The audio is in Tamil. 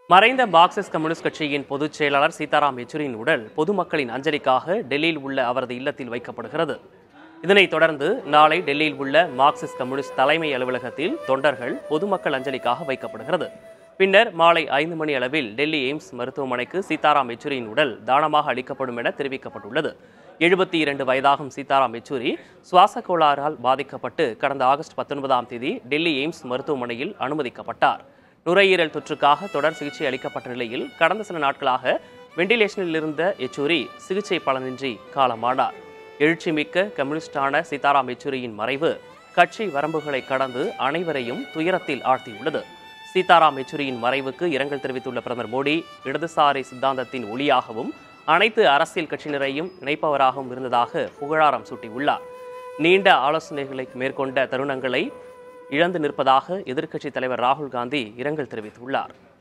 மறைந்த மார்க்சிஸ்ட் கம்யூனிஸ்ட் கட்சியின் பொதுச் செயலாளர் சீதாராம் யெச்சூரியின் உடல் பொதுமக்களின் அஞ்சலிக்காக டெல்லியில் உள்ள அவரது இல்லத்தில் வைக்கப்படுகிறது இதனைத் தொடர்ந்து நாளை டெல்லியில் உள்ள மார்க்சிஸ்ட் கம்யூனிஸ்ட் தலைமை அலுவலகத்தில் தொண்டர்கள் பொதுமக்கள் அஞ்சலிக்காக வைக்கப்படுகிறது பின்னர் மாலை ஐந்து மணி அளவில் டெல்லி எய்ம்ஸ் மருத்துவமனைக்கு சீதாராம் யெச்சூரியின் உடல் தானமாக அளிக்கப்படும் என தெரிவிக்கப்பட்டுள்ளது எழுபத்தி இரண்டு வயதாகும் சீதாராம் யெச்சூரி சுவாச கோளாறால் பாதிக்கப்பட்டு கடந்த ஆகஸ்ட் பத்தொன்பதாம் தேதி டெல்லி எய்ம்ஸ் மருத்துவமனையில் அனுமதிக்கப்பட்டார் நுரையீரல் தொற்றுக்காக தொடர் சிகிச்சை அளிக்கப்பட்ட நிலையில் கடந்த சில நாட்களாக வெண்டிலேஷனில் இருந்த யெச்சூரி சிகிச்சை பலனின்றி காலமானார் எழுச்சிமிக்க கம்யூனிஸ்டான சீதாராம் யெச்சூரியின் மறைவு கட்சி வரம்புகளை கடந்து அனைவரையும் துயரத்தில் ஆழ்த்தியுள்ளது சீதாராம் யெச்சூரியின் மறைவுக்கு இரங்கல் தெரிவித்துள்ள பிரதமர் மோடி இடதுசாரி சித்தாந்தத்தின் ஒளியாகவும் அனைத்து அரசியல் கட்சியினரையும் இணைப்பவராகவும் இருந்ததாக புகழாரம் சூட்டியுள்ளார் நீண்ட ஆலோசனைகளை மேற்கொண்ட தருணங்களை இழந்து நிற்பதாக எதிர்க்கட்சித் தலைவர் ராகுல் காந்தி இரங்கல் தெரிவித்துள்ளார்